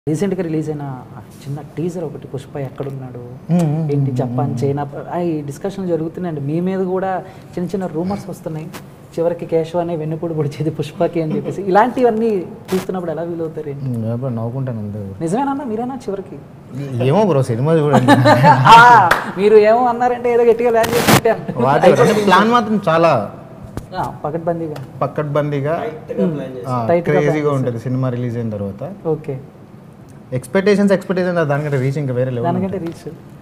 రీసెంట్గా రిలీజ్ అయిన ఆ చిన్న టీజర్ ఒకటి పుష్ప ఎక్కడున్నాడు ఏంటి జపాన్ చైనా ఆ, ఈ డిస్కషన్ జరుగుతున్నాయండి మీ మీద కూడా చిన్న చిన్న రూమర్స్ వస్తున్నాయి చివరికి కేశవ అనే వెన్నుపూడి పొడిచేది పుష్పకి అని చెప్పేసి ఇలాంటివన్నీ చూస్తున్నప్పుడు ఎలా వీలు అవుతారు ఏంటి? ఎప్పుడు నవ్వుకుంటాను అంతే bro. నిజమేనన్నా మీరేనా చివరికి ఏమో బ్రో సినిమా చూడండి ఆ, మీరు ఏమో అన్నారంటే ఏదో గట్టిగా ప్లాన్ చేసి పెట్టాను ప్లాన్ మాత్రం చాలా ఆ, పకడ్బందీగా పక్కడ్బందీగా Tight గా క్రేజీగా ఉంటుంది సినిమా రిలీజ్ అయిన తర్వాత ఓకే ఎక్స్పెక్టేషన్స్ ఎక్స్పెక్టేషన్ దానికంటే రీచ్ ఇంకా వేరే లెవెల్ దానికంటే రీచ్